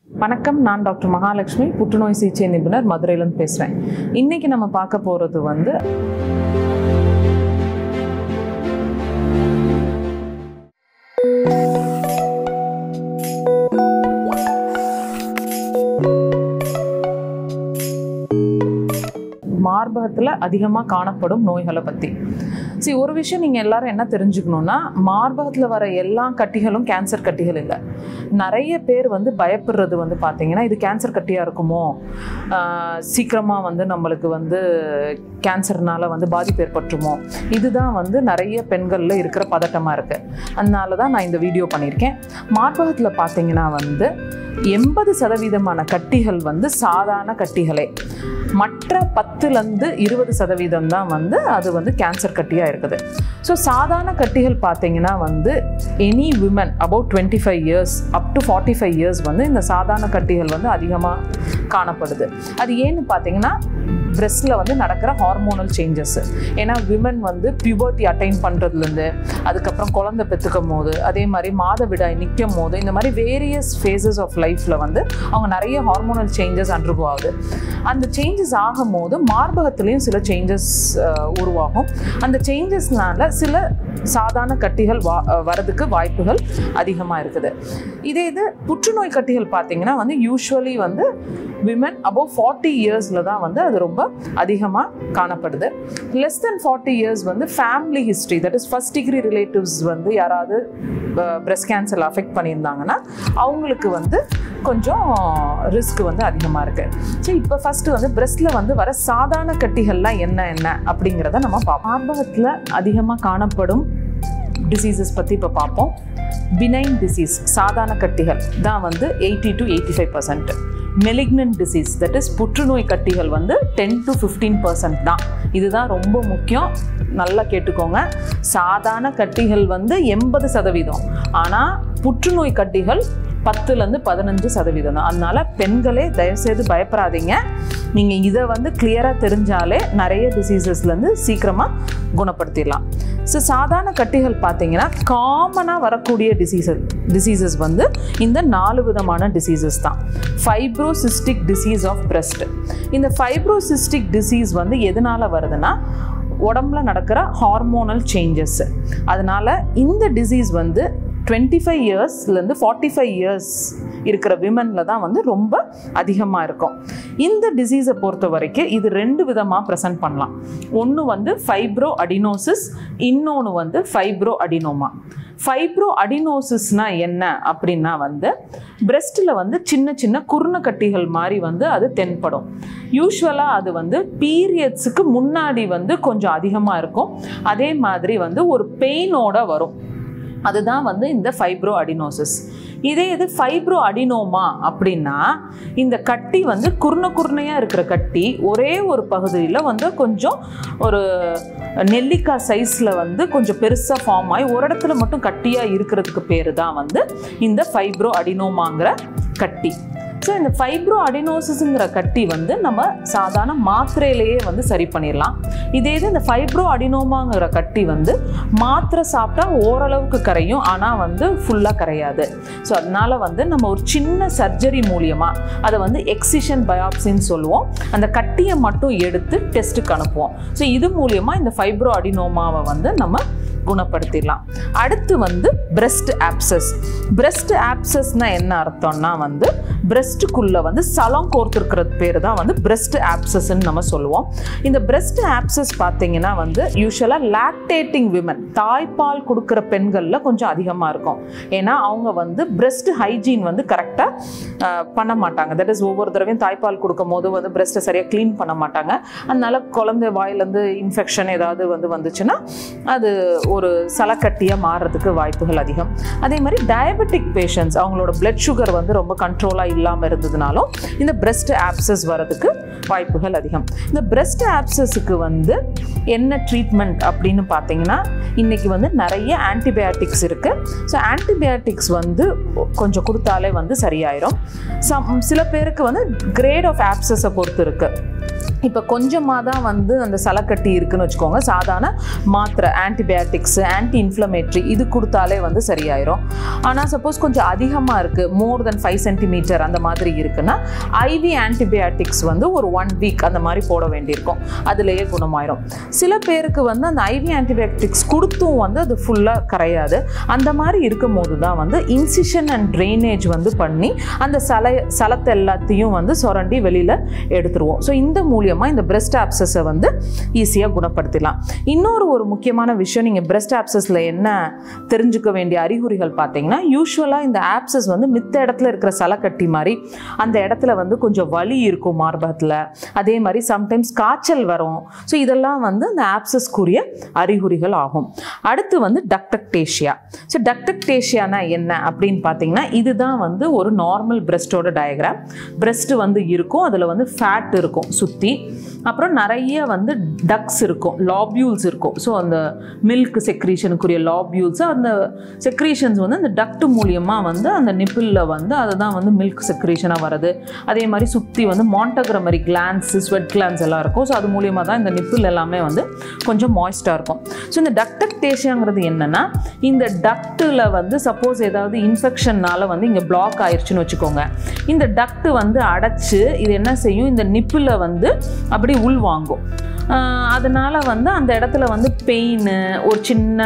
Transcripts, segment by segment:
வணக்கம் நான் டாக்டர் மகாலட்சுமி புற்றுநோய் சிகிச்சை நிபுணர் மதுரையிலேருந்து பேசுகிறேன் இன்னைக்கு நம்ம பார்க்க போகிறது வந்து மார்பகத்தில் அதிகமாக காணப்படும் நோய்களை பற்றி சரி ஒரு விஷயம் நீங்கள் எல்லாரும் என்ன தெரிஞ்சுக்கணுன்னா மார்பகத்தில் வர எல்லா கட்டிகளும் கேன்சர் கட்டிகள் இல்லை நிறைய பேர் வந்து பயப்படுறது வந்து பார்த்தீங்கன்னா இது கேன்சர் கட்டியாக இருக்குமோ சீக்கிரமாக வந்து நம்மளுக்கு வந்து கேன்சர்னால வந்து பாதிப்பு ஏற்பட்டுருமோ இதுதான் வந்து நிறைய பெண்களில் இருக்கிற பதட்டமாக இருக்குது அதனால தான் நான் இந்த வீடியோ பண்ணியிருக்கேன் மார்பகத்தில் பார்த்தீங்கன்னா வந்து எண்பது சதவீதமான கட்டிகள் வந்து சாதாரண கட்டிகளே மற்ற பத்துலேருந்து இருபது சதவீதம் தான் வந்து அது வந்து கேன்சர் கட்டியாக இருக்குது ஸோ சாதாரண கட்டிகள் பார்த்தீங்கன்னா வந்து any women about twenty five years up to forty five years வந்து இந்த சாதாரண கட்டிகள் வந்து அதிகமாக காணப்படுது அது ஏன்னு பார்த்தீங்கன்னா பிரெஸ்டில் வந்து நடக்கிற ஹார்மோனல் சேஞ்சஸ் ஏன்னா விமன் வந்து பியூபர்ட்டி அட்டைன் பண்ணுறதுலேருந்து அதுக்கப்புறம் குழந்தை பெற்றுக்கும் போது அதே மாதிரி மாதவிடாய் நிற்கும் போது இந்த மாதிரி வேரியஸ் ஃபேஸஸ் ஆஃப் லைஃப்பில் வந்து அவங்க நிறைய ஹார்மோனல் சேஞ்சஸ் அண்டர்கோ ஆகுது அந்த சேஞ்சஸ் ஆகும்போது மார்பகத்துலேயும் சில சேஞ்சஸ் உருவாகும் அந்த சேஞ்சஸ்னால சில சாதாரண கட்டிகள் வா வரதுக்கு வாய்ப்புகள் அதிகமாக இருக்குது இதே இது புற்றுநோய் கட்டிகள் பார்த்தீங்கன்னா வந்து யூஸ்வலி வந்து விமன் அபவ் ஃபார்ட்டி இயர்ஸில் தான் வந்து அது ரொம்ப அதிகமாக காணப்படுது லெஸ் தென் ஃபார்ட்டி இயர்ஸ் வந்து family history that is first degree relatives வந்து யாராவது பிரெஸ்ட் கேன்சர் அஃபெக்ட் பண்ணியிருந்தாங்கன்னா அவங்களுக்கு வந்து கொஞ்சம் ரிஸ்க் வந்து அதிகமாக இருக்குது ஸோ இப்போ ஃபஸ்ட்டு வந்து பிரெஸ்ட்டில் வந்து வர சாதாரண கட்டிகள்லாம் என்ன என்ன அப்படிங்கிறத நம்ம பார்ப்போம் ஆர்பகத்தில் அதிகமாக காணப்படும் டிசீசஸ் பற்றி இப்போ பார்ப்போம் பினைன் டிசீஸ் சாதாரண கட்டிகள் தான் வந்து eighty to eighty five percent malignant disease that is புற்றுநோய் கட்டிகள் வந்து டென் டு ஃபிஃப்டீன் பர்சன்ட் தான் இதுதான் ரொம்ப முக்கியம் நல்லா கேட்டுக்கோங்க சாதாரண கட்டிகள் வந்து எண்பது சதவீதம் ஆனால் புற்றுநோய் கட்டிகள் பத்துலேருந்து பதினஞ்சு சதவீதம் தான் அதனால பெண்களே தயவுசெய்து பயப்படாதீங்க நீங்கள் இதை வந்து கிளியராக தெரிஞ்சாலே நிறைய டிசீசஸ்லேருந்து சீக்கிரமாக குணப்படுத்திடலாம் ஸோ சாதாரண கட்டிகள் பார்த்தீங்கன்னா காமனாக வரக்கூடிய டிசீசஸ் டிசீசஸ் வந்து இந்த நாலு விதமான டிசீசஸ் தான் ஃபைப்ரோசிஸ்டிக் டிசீஸ் ஆஃப் பிரஸ்ட் இந்த ஃபைப்ரோசிஸ்டிக் டிசீஸ் வந்து எதனால் வருதுன்னா உடம்புல நடக்கிற ஹார்மோனல் சேஞ்சஸ் அதனால் இந்த டிசீஸ் வந்து டுவெண்ட்டி ஃபைவ் இயர்ஸ்லேருந்து ஃபார்ட்டி ஃபைவ் இயர்ஸ் இருக்கிற விமனில் தான் வந்து ரொம்ப அதிகமாக இருக்கும் இந்த டிசீஸை பொறுத்த வரைக்கும் இது ரெண்டு விதமாக ப்ரெசென்ட் பண்ணலாம் ஒன்று வந்து ஃபைப்ரோ அடினோசிஸ் இன்னொன்று வந்து ஃபைப்ரோ அடினோமா ஃபைப்ரோ அடினோசிஸ்னால் என்ன அப்படின்னா வந்து பிரெஸ்ட்டில் வந்து சின்ன சின்ன குருண கட்டிகள் மாதிரி வந்து அது தென்படும் யூஸ்வலாக அது வந்து பீரியட்ஸுக்கு முன்னாடி வந்து கொஞ்சம் அதிகமாக இருக்கும் அதே மாதிரி வந்து ஒரு பெயினோட வரும் அதுதான் வந்து இந்த ஃபைப்ரோ அடினோசிஸ் இதே இது ஃபைப்ரோ அடினோமா அப்படின்னா இந்த கட்டி வந்து குருண குருணையாக இருக்கிற கட்டி ஒரே ஒரு பகுதியில் வந்து கொஞ்சம் ஒரு நெல்லிக்காய் சைஸில் வந்து கொஞ்சம் பெருசாக ஃபார்ம் ஆகி ஒரு இடத்துல மட்டும் கட்டியாக இருக்கிறதுக்கு பேர் தான் வந்து இந்த ஃபைப்ரோ அடினோமாங்கிற கட்டி ஸோ இந்த ஃபைப்ரோ அடினோசிஸுங்கிற கட்டி வந்து நம்ம சாதாரண மாத்திரையிலேயே வந்து சரி பண்ணிடலாம் இதே இது இந்த ஃபைப்ரோ அடினோமாங்கிற கட்டி வந்து மாத்திரை சாப்பிட்டா ஓரளவுக்கு கரையும் ஆனால் வந்து ஃபுல்லாக கரையாது ஸோ அதனால வந்து நம்ம ஒரு சின்ன சர்ஜரி மூலியமாக அதை வந்து எக்ஸிஷன் பயாப்சின்னு சொல்லுவோம் அந்த கட்டியை மட்டும் எடுத்து டெஸ்ட்டுக்கு அனுப்புவோம் ஸோ இது மூலியமாக இந்த ஃபைப்ரோ அடினோமாவை வந்து நம்ம குணப்படுத்திடலாம் அடுத்து வந்து பிரெஸ்ட் ஆப்சஸ் பிரெஸ்ட் ஆப்சஸ்னா என்ன அர்த்தம்னா வந்து பிரெஸ்ட்டுக்குள்ளே வந்து சலம் கோர்த்துருக்கிறது பேர் தான் வந்து பிரெஸ்ட் ஆப்சஸ்ன்னு நம்ம சொல்லுவோம் இந்த பிரெஸ்ட் ஆப்சஸ் பார்த்தீங்கன்னா வந்து யூஸ்வலாக லாக்டேட்டிங் விமன் தாய்ப்பால் கொடுக்குற பெண்களில் கொஞ்சம் அதிகமாக இருக்கும் ஏன்னா அவங்க வந்து பிரெஸ்ட் ஹைஜீன் வந்து கரெக்டாக பண்ண மாட்டாங்க தட் இஸ் ஒவ்வொரு தடவையும் தாய்ப்பால் கொடுக்கும் போது வந்து பிரெஸ்ட்டை சரியாக க்ளீன் பண்ண மாட்டாங்க அதனால குழந்தை வாயிலேருந்து இன்ஃபெக்ஷன் ஏதாவது வந்து வந்துச்சுன்னா அது ஒரு சலக்கட்டியாக மாறுறதுக்கு வாய்ப்புகள் அதிகம் அதே மாதிரி டயபெட்டிக் பேஷண்ட்ஸ் அவங்களோட பிளட் சுகர் வந்து ரொம்ப கண்ட்ரோலாக இல்லாமல் இருந்ததுனாலும் இந்த பிரெஸ்ட் ஆப்சஸ் வரதுக்கு வாய்ப்புகள் அதிகம் இந்த பிரெஸ்ட் ஆப்சஸுக்கு வந்து என்ன ட்ரீட்மெண்ட் அப்படின்னு பார்த்தீங்கன்னா இன்றைக்கி வந்து நிறைய ஆன்டிபயாட்டிக்ஸ் இருக்குது ஸோ ஆன்டிபயாட்டிக்ஸ் வந்து கொஞ்சம் கொடுத்தாலே வந்து சரியாயிரும் சம் சில பேருக்கு வந்து கிரேட் ஆஃப் ஆப்சஸை பொறுத்து இருக்குது இப்போ கொஞ்சமாக தான் வந்து அந்த சலக்கட்டி இருக்குன்னு வச்சுக்கோங்க சாதாரண மாத்திரை ஆன்டிபயாட்டிக்ஸ் ஆன்டி இன்ஃப்ளமேட்ரி இது கொடுத்தாலே வந்து சரியாயிரும் ஆனால் சப்போஸ் கொஞ்சம் அதிகமாக இருக்குது மோர் தென் ஃபைவ் சென்டிமீட்டர் அந்த மாதிரி இருக்குன்னா ஐவி ஆன்டிபயாட்டிக்ஸ் வந்து ஒரு ஒன் வீக் அந்த மாதிரி போட வேண்டியிருக்கும் அதுலேயே குணமாயிரும் சில பேருக்கு வந்து அந்த ஐவி ஆன்டிபயாட்டிக்ஸ் கொடுத்தும் வந்து அது ஃபுல்லாக கரையாது அந்த மாதிரி இருக்கும் போது தான் வந்து இன்சிஷன் அண்ட் ட்ரைனேஜ் வந்து பண்ணி அந்த சலை சலத்தை எல்லாத்தையும் வந்து சுரண்டி வெளியில் எடுத்துருவோம் ஸோ இந்த மூலியமாக இந்த பிரெஸ்ட் ஆப்சஸை வந்து ஈஸியாக குணப்படுத்திடலாம் இன்னொரு ஒரு முக்கியமான விஷயம் நீங்கள் பிரெஸ்ட் ஆப்சஸில் என்ன தெரிஞ்சுக்க வேண்டிய அறிகுறிகள் பார்த்தீங்கன்னா யூஸ்வலாக இந்த ஆப்சஸ் வந்து மித்த இடத்துல இருக்கிற சலக்கட்டி மாதிரி அந்த இடத்துல வந்து கொஞ்சம் வலி இருக்கும் மார்பகத்தில் அதே மாதிரி சம்டைம்ஸ் காய்ச்சல் வரும் ஸோ இதெல்லாம் வந்து அந்த ஆப்சஸ்க்குரிய அறிகுறிகள் ஆகும் அடுத்து வந்து டக்டக்டேஷியா ஸோ டக்டக்டேஷியானா என்ன அப்படின்னு பார்த்தீங்கன்னா இதுதான் வந்து ஒரு நார்மல் பிரெஸ்டோட டயக்ராம் பிரெஸ்ட் வந்து இருக்கும் அதில் வந்து ஃபேட் இருக்கும் சுற்றி அப்புறம் நிறைய வந்து டக்ஸ் இருக்கும் லாபியூல்ஸ் இருக்கும் ஸோ அந்த மில்க் செக்ரீஷனுக்குரிய லாபியூல்ஸ் அந்த செக்ரீஷன்ஸ் வந்து அந்த டக்ட் மூலியமாக வந்து அந்த நிப்பிளில் வந்து அதுதான் வந்து மில்க் செக்ரீஷனாக வருது அதே மாதிரி சுற்றி வந்து மாண்டகிரமரி கிளான்ஸ் ஸ்வெட் கிளான்ஸ் எல்லாம் இருக்கும் ஸோ அது மூலியமாக தான் இந்த நிப்பிள் எல்லாமே வந்து கொஞ்சம் மாய்ஸ்டாக இருக்கும் ஸோ இந்த டக்டக்டேஷியாங்கிறது என்னென்னா இந்த டக்டில் வந்து சப்போஸ் ஏதாவது இன்ஃபெக்ஷன்னால வந்து இங்கே பிளாக் ஆயிடுச்சுன்னு வச்சுக்கோங்க இந்த டக்ட் வந்து அடைச்சு இது என்ன செய்யும் இந்த நிப்பில் வந்து அப்படி உள்வாங்கும் ஆஹ் அதனால வந்து அந்த இடத்துல வந்து பெயின் ஒரு சின்ன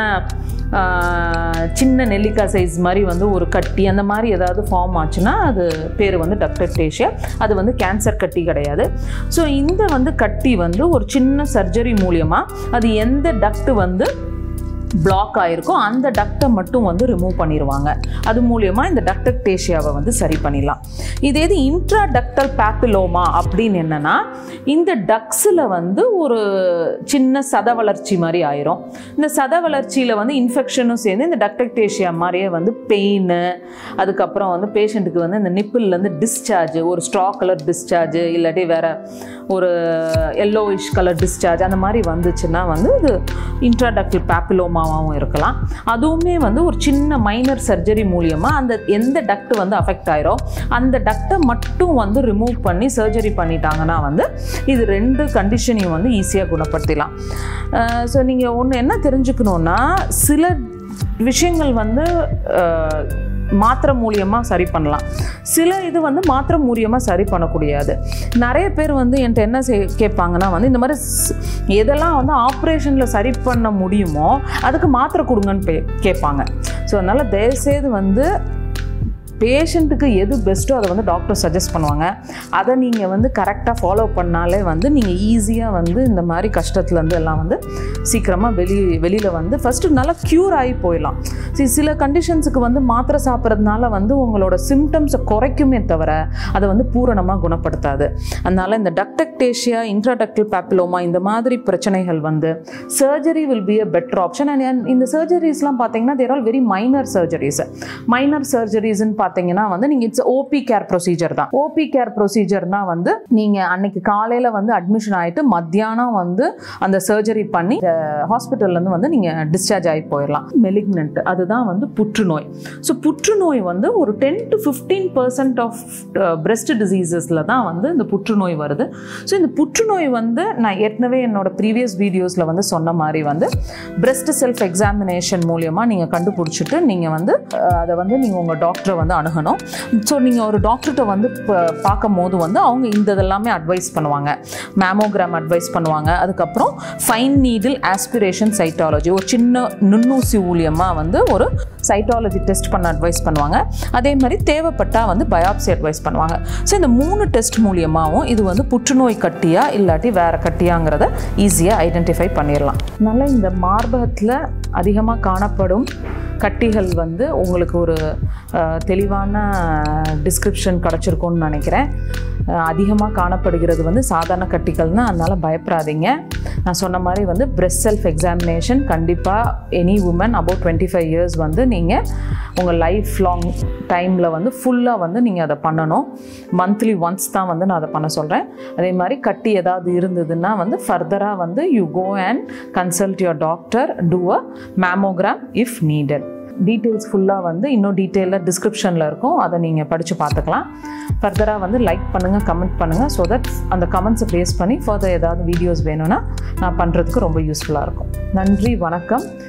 ஆஹ் சின்ன நெல்லிக்காய் சைஸ் மாதிரி வந்து ஒரு கட்டி அந்த மாதிரி ஏதாவது ஃபார்ம் ஆச்சுன்னா அது பேர் வந்து டக்டக்டேஷியா அது வந்து கேன்சர் கட்டி கிடையாது ஸோ இந்த வந்து கட்டி வந்து ஒரு சின்ன சர்ஜரி மூலியமாக அது எந்த டக்ட் வந்து பிளாக் ஆயிருக்கோ அந்த டக்டை மட்டும் வந்து ரிமூவ் பண்ணிடுவாங்க அது மூலியமாக இந்த டக்டக்டேஷியாவை வந்து சரி பண்ணிடலாம் இதே இது இன்ட்ரா டக்டல் பேப்பிலோமா அப்படின்னு என்னன்னா இந்த டக்ஸில் வந்து ஒரு சின்ன சத வளர்ச்சி மாதிரி ஆயிரும் இந்த சத வளர்ச்சியில் வந்து இன்ஃபெக்ஷனும் சேர்ந்து இந்த டக்டக்டேஷியா மாதிரியே வந்து பெயின் அதுக்கப்புறம் வந்து பேஷண்ட்டுக்கு வந்து இந்த நிப்பிள்லேருந்து டிஸ்சார்ஜ் ஒரு ஸ்ட்ரா கலர் டிஸ்சார்ஜ் இல்லாட்டி வேற ஒரு எல்லோயிஷ் கலர் டிஸ்சார்ஜ் அந்த மாதிரி வந்துச்சுன்னா வந்து இது இன்ட்ராடக்டில் பேப்பிலோமாவாகவும் இருக்கலாம் அதுவுமே வந்து ஒரு சின்ன மைனர் சர்ஜரி மூலியமாக அந்த எந்த டக்ட் வந்து அஃபெக்ட் ஆயிரும் அந்த டக்டை மட்டும் வந்து ரிமூவ் பண்ணி சர்ஜரி பண்ணிட்டாங்கன்னா வந்து இது ரெண்டு கண்டிஷனையும் வந்து ஈஸியாக குணப்படுத்திடலாம் ஸோ நீங்கள் ஒன்று என்ன தெரிஞ்சுக்கணுன்னா சில விஷயங்கள் வந்து அஹ், மாத்திரை மூலியமாக சரி பண்ணலாம் சில இது வந்து மாத்திரை மூலியமாக சரி பண்ணக்கூடியது நிறைய பேர் வந்து என்கிட்ட என்ன செய் கேட்பாங்கன்னா வந்து இந்த மாதிரி ஸ்- எதெல்லாம் வந்து ஆப்ரேஷனில் சரி பண்ண முடியுமோ அதுக்கு மாத்திரை கொடுங்கன்னு பே கேட்பாங்க ஸோ அதனால் தயவுசெய்து வந்து பேஷண்ட்டுக்கு எது பெஸ்ட்டோ அதை வந்து டாக்டர் சஜஸ்ட் பண்ணுவாங்க அதை நீங்கள் வந்து கரெக்டாக ஃபாலோ பண்ணாலே வந்து நீங்கள் ஈஸியாக வந்து இந்த மாதிரி கஷ்டத்துலேருந்து எல்லாம் வந்து சீக்கிரமாக வெளி வெளியில் வந்து ஃபஸ்ட்டு நல்லா க்யூர் ஆகி போயிடலாம் see சில கண்டிஷன்ஸுக்கு வந்து மாத்திரை சாப்பிட்றதுனால வந்து உங்களோட சிம்டம்ஸை குறைக்குமே தவிர அதை வந்து பூரணமாக குணப்படுத்தாது அதனால் இந்த டக்டக்டேஷியா இன்ட்ராடக்டில் பேப்பிலோமா இந்த மாதிரி பிரச்சனைகள் வந்து surgery will be a better option and இந்த சர்ஜரிஸ்லாம் பார்த்தீங்கன்னா they're all very minor surgeries minor சர்ஜரிஸ்ன்னு பார்த்தீங்கன்னா வந்து நீங்கள் இட்ஸ் ஓபி கேர் ப்ரொசீஜர் தான் ஓபி கேர் ப்ரொசீஜர்னா வந்து நீங்கள் அன்னைக்கு காலையில் வந்து அட்மிஷன் ஆகிட்டு மத்தியானம் வந்து அந்த சர்ஜரி பண்ணி ஹாஸ்பிட்டல்லேருந்து வந்து நீங்கள் டிஸ்சார்ஜ் ஆகி போயிடலாம் மெலிக்னன்ட் அதுதான் வந்து புற்றுநோய் ஸோ புற்றுநோய் வந்து ஒரு ten to fifteen percent of breast டிசீசஸில் தான் வந்து இந்த புற்றுநோய் வருது ஸோ இந்த புற்றுநோய் வந்து நான் ஏற்கனவே என்னோட ப்ரீவியஸ் வீடியோஸில் வந்து சொன்ன மாதிரி வந்து பிரெஸ்ட் செல்ஃப் எக்ஸாமினேஷன் மூலியமாக நீங்கள் கண்டுபிடிச்சிட்டு நீங்கள் வந்து அஹ், அதை வந்து நீங்கள் உங்கள் டாக்டரை வந்து அணுகணும் ஸோ நீங்கள் ஒரு டாக்டர்கிட்ட வந்து ப- பார்க்கும் போது வந்து அவங்க இந்த இதெல்லாமே அட்வைஸ் பண்ணுவாங்க மேமோகிராம் அட்வைஸ் பண்ணுவாங்க அதுக்கப்புறம் ஃபைன் நீடில் ஆஸ்பிரேஷன் சைட்டாலஜி ஒரு சின்ன நுண்ணூசி ஊழியமாக வந்து ஒரு சைட்டாலஜி டெஸ்ட் பண்ண அட்வைஸ் பண்ணுவாங்க அதே மாதிரி தேவைப்பட்டால் வந்து பயாப்சி அட்வைஸ் பண்ணுவாங்க ஸோ இந்த மூணு டெஸ்ட் மூலியமாகவும் இது வந்து புற்றுநோய் கட்டியா இல்லாட்டி வேற கட்டியாங்கிறத ஈஸியாக ஐடென்டிஃபை பண்ணிடலாம் அதனால் இந்த மார்பகத்தில் அதிகமாக காணப்படும் கட்டிகள் வந்து உங்களுக்கு ஒரு அஹ், தெளிவான டிஸ்கிரிப்ஷன் கிடச்சிருக்கும்னு நினைக்கிறேன் அதிகமாக காணப்படுகிறது வந்து சாதாரண கட்டிகள்னா அதனால் பயப்படாதீங்க நான் சொன்ன மாதிரி வந்து பிரெஸ்ட் செல்ஃப் எக்ஸாமினேஷன் கண்டிப்பாக any woman about twenty five years வந்து நீங்கள் உங்கள் லைஃப் லாங் டைமில் வந்து ஃபுல்லாக வந்து நீங்கள் அதை பண்ணணும் மந்த்லி ஒன்ஸ் தான் வந்து நான் அதை பண்ண சொல்கிறேன் அதே மாதிரி கட்டி ஏதாவது இருந்ததுன்னா வந்து ஃபர்தராக வந்து you go and consult your doctor do a mammogram if needed details ஃபுல்லாக வந்து இன்னும் டீட்டெயிலாக டிஸ்கிரிப்ஷனில் இருக்கும் அதை நீங்கள் படித்து பார்த்துக்கலாம் ஃபர்தராக வந்து லைக் பண்ணுங்கள் கமெண்ட் பண்ணுங்கள் ஸோ தட் அந்த கமெண்ட்ஸை பேஸ் பண்ணி ஃபர்தர் ஏதாவது வீடியோஸ் வேணும்னா நான் பண்ணுறதுக்கு ரொம்ப யூஸ்ஃபுல்லாக இருக்கும் நன்றி வணக்கம்